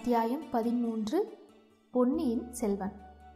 அத்தியாயம் பதிமூன்று பொன்னியின் செல்வன்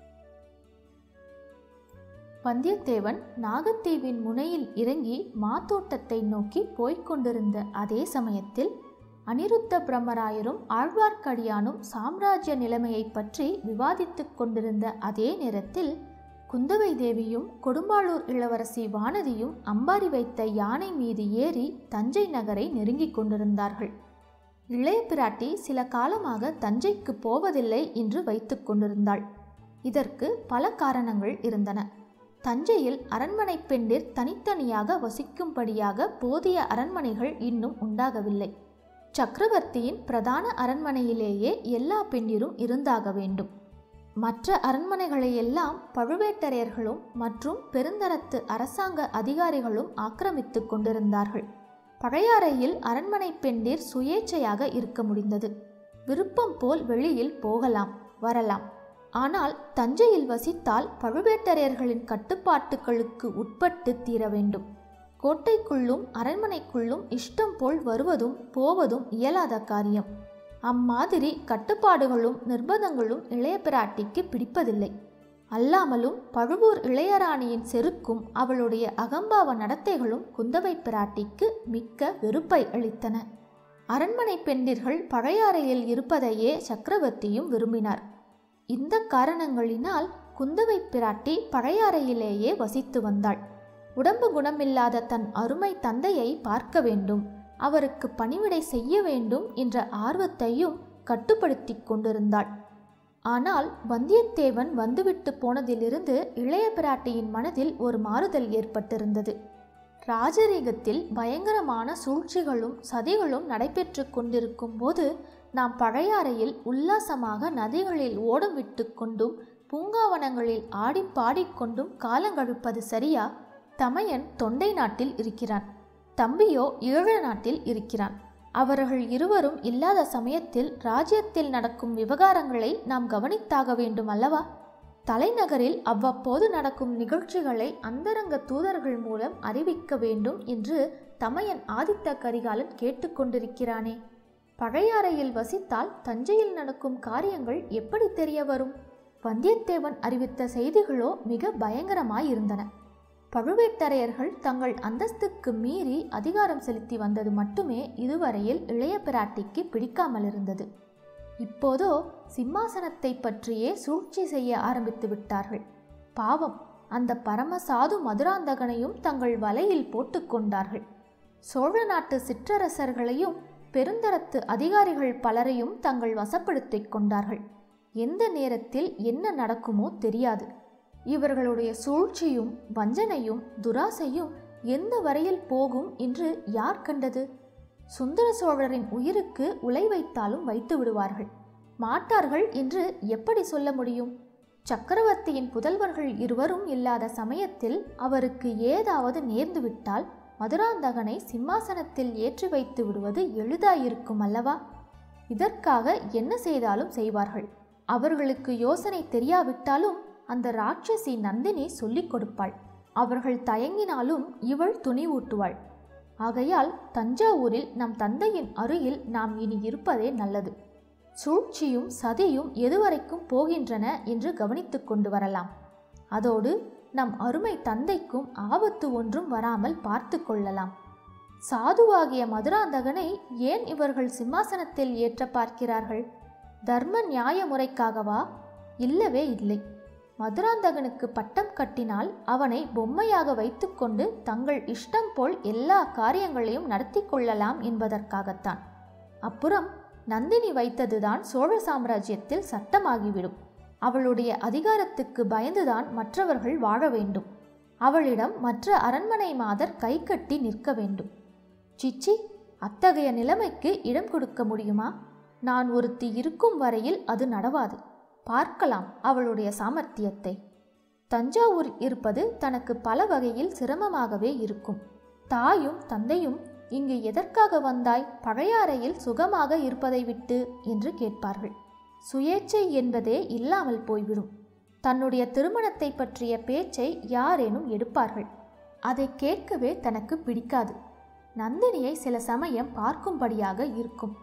வந்தியத்தேவன் நாகத்தீவின் முனையில் இறங்கி மாத்தோட்டத்தை நோக்கி போய்க் கொண்டிருந்த அதே சமயத்தில் அனிருத்த பிரம்மராயரும் ஆழ்வார்க்கடியானும் சாம்ராஜ்ய நிலைமையைப் பற்றி விவாதித்துக் கொண்டிருந்த அதே நேரத்தில் குந்தவை தேவியும் கொடும்பாளூர் இளவரசி வானதியும் அம்பாரி வைத்த யானை மீது ஏறி தஞ்சை நகரை நெருங்கிக் கொண்டிருந்தார்கள் இளைய பிராட்டி சில காலமாக தஞ்சைக்கு போவதில்லை என்று வைத்துக் கொண்டிருந்தாள் இதற்கு பல காரணங்கள் இருந்தன தஞ்சையில் அரண்மனை பெண்டிர் தனித்தனியாக வசிக்கும்படியாக போதிய அரண்மனைகள் இன்னும் உண்டாகவில்லை சக்கரவர்த்தியின் பிரதான அரண்மனையிலேயே எல்லா பெண்டிரும் இருந்தாக வேண்டும் மற்ற அரண்மனைகளையெல்லாம் பழுவேட்டரையர்களும் மற்றும் பெருந்தரத்து அரசாங்க அதிகாரிகளும் ஆக்கிரமித்து கொண்டிருந்தார்கள் பழையாறையில் அரண்மனை பெண்டிர் சுயேச்சையாக இருக்க முடிந்தது விருப்பம் போல் வெளியில் போகலாம் வரலாம் ஆனால் தஞ்சையில் வசித்தால் பழுவேட்டரையர்களின் கட்டுப்பாட்டுகளுக்கு உட்பட்டு தீர வேண்டும் கோட்டைக்குள்ளும் அரண்மனைக்குள்ளும் இஷ்டம் போல் வருவதும் போவதும் இயலாத காரியம் அம்மாதிரி கட்டுப்பாடுகளும் நிர்பந்தங்களும் இளைய பிராட்டிக்கு பிடிப்பதில்லை அல்லாமலும் பழுவூர் இளையராணியின் செருக்கும் அவளுடைய அகம்பாவ நடத்தைகளும் குந்தவை பிராட்டிக்கு மிக்க வெறுப்பை அளித்தன அரண்மனை பெண்டிர்கள் பழையாறையில் இருப்பதையே சக்கரவர்த்தியும் விரும்பினார் இந்த காரணங்களினால் குந்தவை பிராட்டி பழையாறையிலேயே வசித்து வந்தாள் உடம்பு குணமில்லாத தன் அருமை தந்தையை பார்க்க வேண்டும் அவருக்கு பணிவிடை செய்ய வேண்டும் என்ற ஆர்வத்தையும் கட்டுப்படுத்தி கொண்டிருந்தாள் ஆனால் வந்தியத்தேவன் வந்துவிட்டு போனதிலிருந்து இளைய பிராட்டியின் மனதில் ஒரு மாறுதல் ஏற்பட்டிருந்தது ராஜரீகத்தில் பயங்கரமான சூழ்ச்சிகளும் சதிகளும் நடைபெற்று கொண்டிருக்கும் போது நாம் பழையாறையில் உல்லாசமாக நதிகளில் ஓடம் விட்டு கொண்டும் பூங்காவனங்களில் ஆடி பாடிக்கொண்டும் காலங்கழிப்பது சரியா தமையன் தொண்டை நாட்டில் இருக்கிறான் தம்பியோ ஈழ நாட்டில் இருக்கிறான் அவர்கள் இருவரும் இல்லாத சமயத்தில் ராஜ்யத்தில் நடக்கும் விவகாரங்களை நாம் கவனித்தாக வேண்டும் அல்லவா தலைநகரில் அவ்வப்போது நடக்கும் நிகழ்ச்சிகளை அந்தரங்க தூதர்கள் மூலம் அறிவிக்க வேண்டும் என்று தமையன் ஆதித்த கரிகாலன் கேட்டுக்கொண்டிருக்கிறானே பழையாறையில் வசித்தால் தஞ்சையில் நடக்கும் காரியங்கள் எப்படி தெரிய வரும் வந்தியத்தேவன் அறிவித்த செய்திகளோ மிக பயங்கரமாயிருந்தன பழுவேட்டரையர்கள் தங்கள் அந்தஸ்துக்கு மீறி அதிகாரம் செலுத்தி வந்தது மட்டுமே இதுவரையில் இளைய பிராட்டிக்கு பிடிக்காமல் இருந்தது இப்போதோ சிம்மாசனத்தை பற்றியே சூழ்ச்சி செய்ய ஆரம்பித்து விட்டார்கள் பாவம் அந்த பரமசாது மதுராந்தகனையும் தங்கள் வலையில் போட்டுக்கொண்டார்கள் சோழ நாட்டு சிற்றரசர்களையும் பெருந்தரத்து அதிகாரிகள் பலரையும் தங்கள் வசப்படுத்திக் கொண்டார்கள் எந்த நேரத்தில் என்ன நடக்குமோ தெரியாது இவர்களுடைய சூழ்ச்சியும் வஞ்சனையும் துராசையும் எந்த வரையில் போகும் என்று யார் கண்டது சுந்தர சோழரின் உயிருக்கு உலை வைத்தாலும் வைத்து விடுவார்கள் மாட்டார்கள் என்று எப்படி சொல்ல முடியும் சக்கரவர்த்தியின் புதல்வர்கள் இருவரும் இல்லாத சமயத்தில் அவருக்கு ஏதாவது நேர்ந்துவிட்டால் மதுராந்தகனை சிம்மாசனத்தில் ஏற்றி வைத்து விடுவது எளிதாயிருக்கும் அல்லவா இதற்காக என்ன செய்தாலும் செய்வார்கள் அவர்களுக்கு யோசனை தெரியாவிட்டாலும் அந்த ராட்சசி நந்தினி சொல்லிக் கொடுப்பாள் அவர்கள் தயங்கினாலும் இவள் துணிவூட்டுவாள் ஆகையால் தஞ்சாவூரில் நம் தந்தையின் அருகில் நாம் இனி இருப்பதே நல்லது சூழ்ச்சியும் சதியும் எதுவரைக்கும் போகின்றன என்று கவனித்து கொண்டு வரலாம் அதோடு நம் அருமை தந்தைக்கும் ஆபத்து ஒன்றும் வராமல் பார்த்து கொள்ளலாம் சாதுவாகிய மதுராந்தகனை ஏன் இவர்கள் சிம்மாசனத்தில் ஏற்ற பார்க்கிறார்கள் தர்ம நியாய முறைக்காகவா இல்லவே இல்லை மதுராந்தகனுக்கு பட்டம் கட்டினால் அவனை பொம்மையாக வைத்துக்கொண்டு தங்கள் இஷ்டம் போல் எல்லா காரியங்களையும் நடத்தி கொள்ளலாம் என்பதற்காகத்தான் அப்புறம் நந்தினி வைத்ததுதான் சோழ சாம்ராஜ்யத்தில் சட்டமாகிவிடும் அவளுடைய அதிகாரத்துக்கு பயந்துதான் மற்றவர்கள் வாழ வேண்டும் அவளிடம் மற்ற அரண்மனை மாதர் கை கட்டி நிற்க வேண்டும் சிச்சி அத்தகைய நிலைமைக்கு இடம் கொடுக்க முடியுமா நான் ஒருத்தி இருக்கும் வரையில் அது நடவாது பார்க்கலாம் அவளுடைய சாமர்த்தியத்தை தஞ்சாவூர் இருப்பது தனக்கு பல வகையில் சிரமமாகவே இருக்கும் தாயும் தந்தையும் இங்கு எதற்காக வந்தாய் பழையாறையில் சுகமாக இருப்பதை விட்டு என்று கேட்பார்கள் சுயேச்சை என்பதே இல்லாமல் போய்விடும் தன்னுடைய திருமணத்தை பற்றிய பேச்சை யாரேனும் எடுப்பார்கள் அதை கேட்கவே தனக்கு பிடிக்காது நந்தினியை சில சமயம் பார்க்கும்படியாக இருக்கும்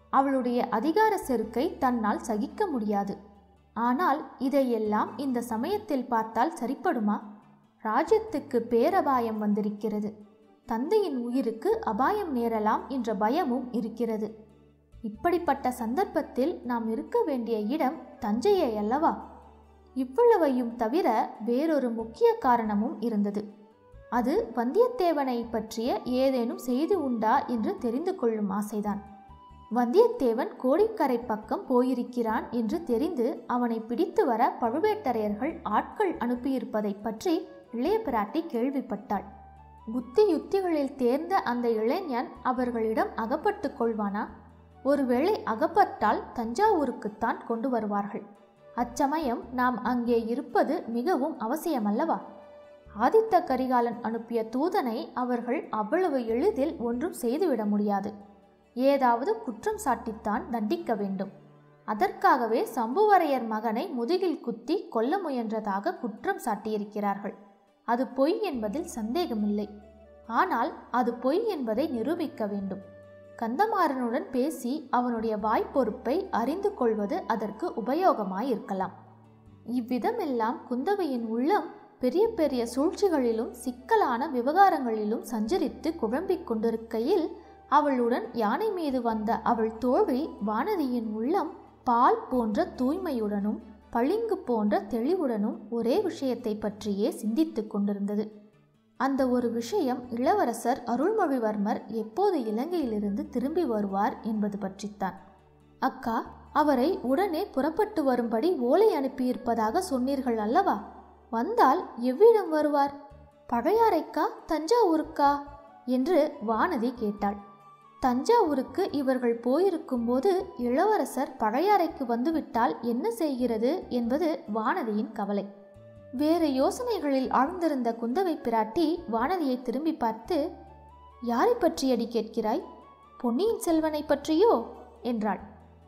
அவளுடைய அதிகார செருக்கை தன்னால் சகிக்க முடியாது ஆனால் இதையெல்லாம் இந்த சமயத்தில் பார்த்தால் சரிப்படுமா ராஜ்யத்துக்கு பேரபாயம் வந்திருக்கிறது தந்தையின் உயிருக்கு அபாயம் நேரலாம் என்ற பயமும் இருக்கிறது இப்படிப்பட்ட சந்தர்ப்பத்தில் நாம் இருக்க வேண்டிய இடம் தஞ்சையே அல்லவா இவ்வளவையும் தவிர வேறொரு முக்கிய காரணமும் இருந்தது அது வந்தியத்தேவனை பற்றிய ஏதேனும் செய்தி உண்டா என்று தெரிந்து கொள்ளும் ஆசைதான் வந்தியத்தேவன் கோடிக்கரை பக்கம் போயிருக்கிறான் என்று தெரிந்து அவனை பிடித்து வர பழுவேட்டரையர்கள் ஆட்கள் அனுப்பியிருப்பதை பற்றி இளைய பிராட்டி கேள்விப்பட்டாள் புத்தி யுத்திகளில் தேர்ந்த அந்த இளைஞன் அவர்களிடம் அகப்பட்டு கொள்வானா ஒருவேளை அகப்பட்டால் தஞ்சாவூருக்குத்தான் கொண்டு வருவார்கள் அச்சமயம் நாம் அங்கே இருப்பது மிகவும் அவசியமல்லவா ஆதித்த கரிகாலன் அனுப்பிய தூதனை அவர்கள் அவ்வளவு எளிதில் ஒன்றும் செய்துவிட முடியாது ஏதாவது குற்றம் சாட்டித்தான் தண்டிக்க வேண்டும் அதற்காகவே சம்புவரையர் மகனை முதுகில் குத்தி கொல்ல முயன்றதாக குற்றம் சாட்டியிருக்கிறார்கள் அது பொய் என்பதில் சந்தேகமில்லை ஆனால் அது பொய் என்பதை நிரூபிக்க வேண்டும் கந்தமாறனுடன் பேசி அவனுடைய வாய்ப்பொறுப்பை அறிந்து கொள்வது அதற்கு உபயோகமாயிருக்கலாம் இவ்விதமெல்லாம் குந்தவையின் உள்ளம் பெரிய பெரிய சூழ்ச்சிகளிலும் சிக்கலான விவகாரங்களிலும் சஞ்சரித்து குழம்பிக் கொண்டிருக்கையில் அவளுடன் யானை மீது வந்த அவள் தோழி வானதியின் உள்ளம் பால் போன்ற தூய்மையுடனும் பளிங்கு போன்ற தெளிவுடனும் ஒரே விஷயத்தை பற்றியே சிந்தித்துக் கொண்டிருந்தது அந்த ஒரு விஷயம் இளவரசர் அருள்மொழிவர்மர் எப்போது இலங்கையிலிருந்து திரும்பி வருவார் என்பது பற்றித்தான் அக்கா அவரை உடனே புறப்பட்டு வரும்படி ஓலை அனுப்பியிருப்பதாக சொன்னீர்கள் அல்லவா வந்தால் எவ்விடம் வருவார் பழையாறைக்கா தஞ்சாவூருக்கா என்று வானதி கேட்டாள் தஞ்சாவூருக்கு இவர்கள் போயிருக்கும்போது இளவரசர் பழையாறைக்கு வந்துவிட்டால் என்ன செய்கிறது என்பது வானதியின் கவலை வேறு யோசனைகளில் ஆழ்ந்திருந்த குந்தவை பிராட்டி வானதியை திரும்பி பார்த்து யாரை பற்றியடி கேட்கிறாய் பொன்னியின் செல்வனை பற்றியோ என்றாள்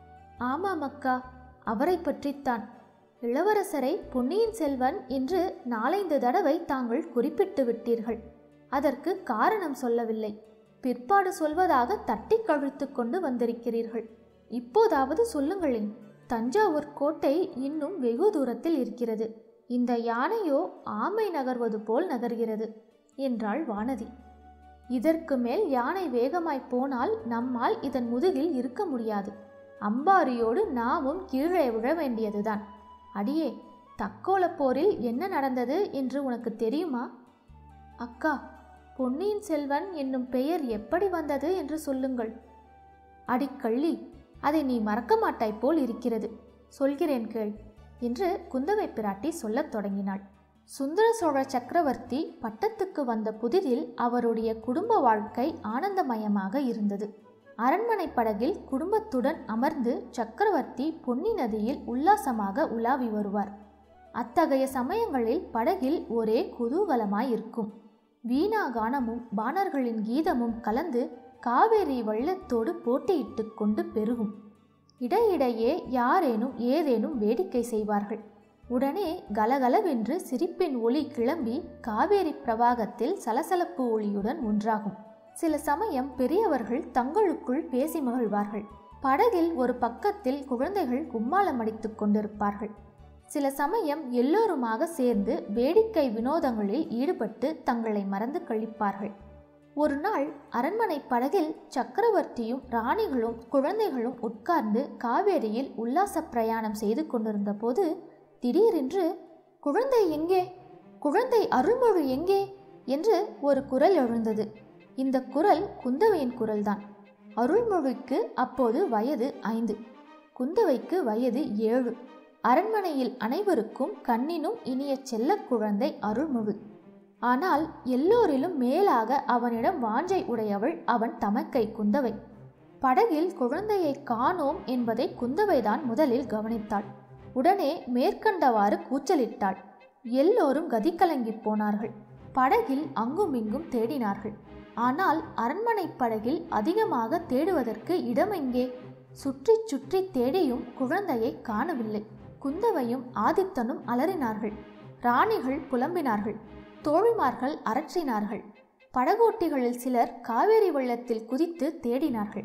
ஆமாம் அக்கா அவரை பற்றித்தான் இளவரசரை பொன்னியின் செல்வன் என்று நாலைந்து தடவை தாங்கள் குறிப்பிட்டு விட்டீர்கள் அதற்கு காரணம் சொல்லவில்லை பிற்பாடு சொல்வதாக தட்டி கவிழ்த்து கொண்டு வந்திருக்கிறீர்கள் இப்போதாவது சொல்லுங்களேன் தஞ்சாவூர் கோட்டை இன்னும் வெகு தூரத்தில் இருக்கிறது இந்த யானையோ ஆமை நகர்வது போல் நகர்கிறது என்றாள் வானதி இதற்கு மேல் யானை வேகமாய் போனால் நம்மால் இதன் முதுகில் இருக்க முடியாது அம்பாரியோடு நாமும் கீழே விழ வேண்டியதுதான் அடியே தக்கோலப் போரில் என்ன நடந்தது என்று உனக்கு தெரியுமா அக்கா பொன்னியின் செல்வன் என்னும் பெயர் எப்படி வந்தது என்று சொல்லுங்கள் அடிக்கள்ளி அதை நீ மறக்க மாட்டாய் போல் இருக்கிறது சொல்கிறேன் கேள் என்று குந்தவை பிராட்டி சொல்லத் தொடங்கினாள் சுந்தர சோழ சக்கரவர்த்தி பட்டத்துக்கு வந்த புதிதில் அவருடைய குடும்ப வாழ்க்கை ஆனந்தமயமாக இருந்தது அரண்மனை படகில் குடும்பத்துடன் அமர்ந்து சக்கரவர்த்தி பொன்னி நதியில் உல்லாசமாக உலாவி வருவார் அத்தகைய சமயங்களில் படகில் ஒரே குதூகலமாயிருக்கும் வீணா கானமும் பாணர்களின் கீதமும் கலந்து காவேரி வெள்ளத்தோடு போட்டியிட்டு கொண்டு பெருகும் இடையிடையே யாரேனும் ஏதேனும் வேடிக்கை செய்வார்கள் உடனே கலகலவென்று சிரிப்பின் ஒளி கிளம்பி காவேரி பிரவாகத்தில் சலசலப்பு ஒளியுடன் ஒன்றாகும் சில சமயம் பெரியவர்கள் தங்களுக்குள் பேசி மகிழ்வார்கள் படகில் ஒரு பக்கத்தில் குழந்தைகள் கும்மாளம் அடித்துக் கொண்டிருப்பார்கள் சில சமயம் எல்லோருமாக சேர்ந்து வேடிக்கை வினோதங்களில் ஈடுபட்டு தங்களை மறந்து கழிப்பார்கள் ஒரு நாள் அரண்மனை படகில் சக்கரவர்த்தியும் ராணிகளும் குழந்தைகளும் உட்கார்ந்து காவேரியில் உல்லாச பிரயாணம் செய்து கொண்டிருந்த போது திடீரென்று குழந்தை எங்கே குழந்தை அருள்மொழி எங்கே என்று ஒரு குரல் எழுந்தது இந்த குரல் குந்தவையின் குரல்தான் அருள்மொழிக்கு அப்போது வயது ஐந்து குந்தவைக்கு வயது ஏழு அரண்மனையில் அனைவருக்கும் கண்ணினும் இனிய செல்லக் குழந்தை அருள்மொழி ஆனால் எல்லோரிலும் மேலாக அவனிடம் வாஞ்சை உடையவள் அவன் தமக்கை குந்தவை படகில் குழந்தையை காணோம் என்பதை குந்தவைதான் முதலில் கவனித்தாள் உடனே மேற்கண்டவாறு கூச்சலிட்டாள் எல்லோரும் கதிகலங்கிப் போனார்கள் படகில் அங்குமிங்கும் தேடினார்கள் ஆனால் அரண்மனை படகில் அதிகமாக தேடுவதற்கு இடம் எங்கே சுற்றி சுற்றி தேடியும் குழந்தையை காணவில்லை குந்தவையும் ஆதித்தனும் அலறினார்கள் ராணிகள் புலம்பினார்கள் தோழிமார்கள் அரற்றினார்கள் படகோட்டிகளில் சிலர் காவேரி வெள்ளத்தில் குதித்து தேடினார்கள்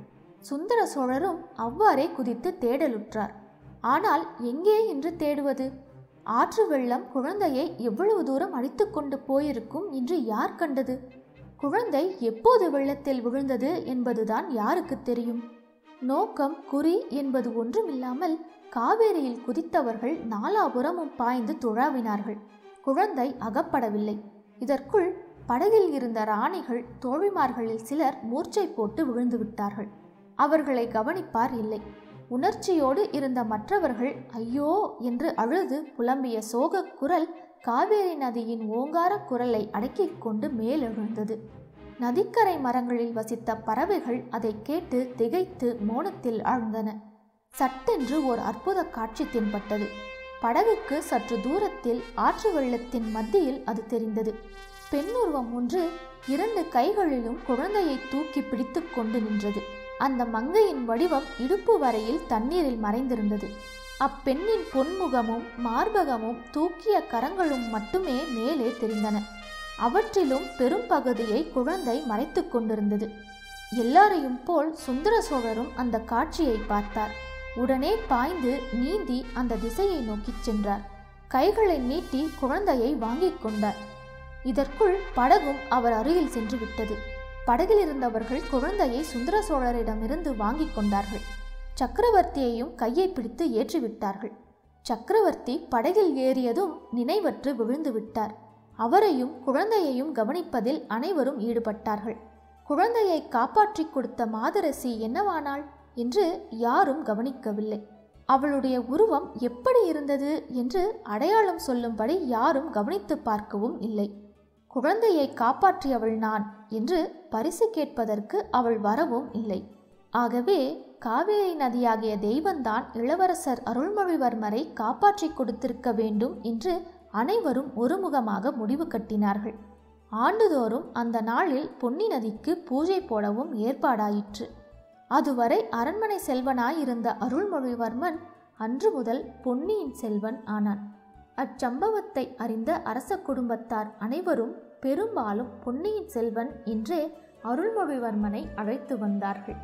சுந்தர சோழரும் அவ்வாறே குதித்து தேடலுற்றார் ஆனால் எங்கே என்று தேடுவது ஆற்று வெள்ளம் குழந்தையை எவ்வளவு தூரம் அடித்து கொண்டு போயிருக்கும் என்று யார் கண்டது குழந்தை எப்போது வெள்ளத்தில் விழுந்தது என்பதுதான் யாருக்கு தெரியும் நோக்கம் குறி என்பது ஒன்றுமில்லாமல் காவேரியில் குதித்தவர்கள் நாலாபுறமும் பாய்ந்து துழாவினார்கள் குழந்தை அகப்படவில்லை இதற்குள் படகில் இருந்த ராணிகள் தோழிமார்களில் சிலர் மூர்ச்சை போட்டு விழுந்து விட்டார்கள் அவர்களை கவனிப்பார் இல்லை உணர்ச்சியோடு இருந்த மற்றவர்கள் ஐயோ என்று அழுது புலம்பிய சோகக் குரல் காவேரி நதியின் ஓங்கார குரலை அடக்கிக் கொண்டு மேலெழுந்தது நதிக்கரை மரங்களில் வசித்த பறவைகள் அதை கேட்டு திகைத்து மோனத்தில் ஆழ்ந்தன சட்டென்று ஓர் அற்புத காட்சி தென்பட்டது படகுக்கு சற்று தூரத்தில் ஆற்று வெள்ளத்தின் மத்தியில் அது தெரிந்தது பெண்ணுருவம் ஒன்று இரண்டு கைகளிலும் குழந்தையை தூக்கி பிடித்து கொண்டு நின்றது அந்த மங்கையின் வடிவம் இடுப்பு வரையில் தண்ணீரில் மறைந்திருந்தது அப்பெண்ணின் பொன்முகமும் மார்பகமும் தூக்கிய கரங்களும் மட்டுமே மேலே தெரிந்தன அவற்றிலும் பெரும் பகுதியை குழந்தை மறைத்து கொண்டிருந்தது எல்லாரையும் போல் சுந்தர சோழரும் அந்த காட்சியை பார்த்தார் உடனே பாய்ந்து நீந்தி அந்த திசையை நோக்கிச் சென்றார் கைகளை நீட்டி குழந்தையை வாங்கிக் கொண்டார் இதற்குள் படகும் அவர் அருகில் சென்று விட்டது படகில் இருந்தவர்கள் குழந்தையை சுந்தர சோழரிடமிருந்து வாங்கிக் கொண்டார்கள் சக்கரவர்த்தியையும் கையை பிடித்து ஏற்றிவிட்டார்கள் சக்கரவர்த்தி படகில் ஏறியதும் நினைவற்று விழுந்து விட்டார் அவரையும் குழந்தையையும் கவனிப்பதில் அனைவரும் ஈடுபட்டார்கள் குழந்தையை காப்பாற்றிக் கொடுத்த மாதரசி என்னவானாள் என்று யாரும் கவனிக்கவில்லை அவளுடைய உருவம் எப்படி இருந்தது என்று அடையாளம் சொல்லும்படி யாரும் கவனித்து பார்க்கவும் இல்லை குழந்தையை காப்பாற்றியவள் நான் என்று பரிசு கேட்பதற்கு அவள் வரவும் இல்லை ஆகவே காவேரி நதியாகிய தெய்வந்தான் இளவரசர் அருள்மொழிவர்மரை காப்பாற்றிக் கொடுத்திருக்க வேண்டும் என்று அனைவரும் ஒருமுகமாக முடிவு கட்டினார்கள் ஆண்டுதோறும் அந்த நாளில் பொன்னி நதிக்கு பூஜை போடவும் ஏற்பாடாயிற்று அதுவரை அரண்மனை செல்வனாயிருந்த அருள்மொழிவர்மன் அன்று முதல் பொன்னியின் செல்வன் ஆனான் அச்சம்பவத்தை அறிந்த அரச குடும்பத்தார் அனைவரும் பெரும்பாலும் பொன்னியின் செல்வன் என்றே அருள்மொழிவர்மனை அழைத்து வந்தார்கள்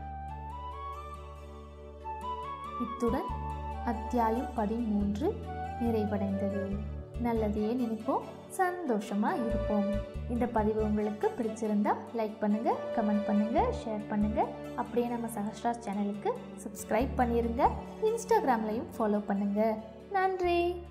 இத்துடன் அத்தியாயம் பதிமூன்று நிறைவடைந்தது நல்லதையே நினைப்போம் சந்தோஷமா இருப்போம் இந்த பதிவு உங்களுக்கு பிடிச்சிருந்தா லைக் பண்ணுங்க கமெண்ட் பண்ணுங்க ஷேர் பண்ணுங்க அப்படியே நம்ம சஹஸ்ராஸ் சேனலுக்கு சப்ஸ்கிரைப் பண்ணிருங்க இன்ஸ்டாகிராம்லையும் ஃபாலோ பண்ணுங்க நன்றி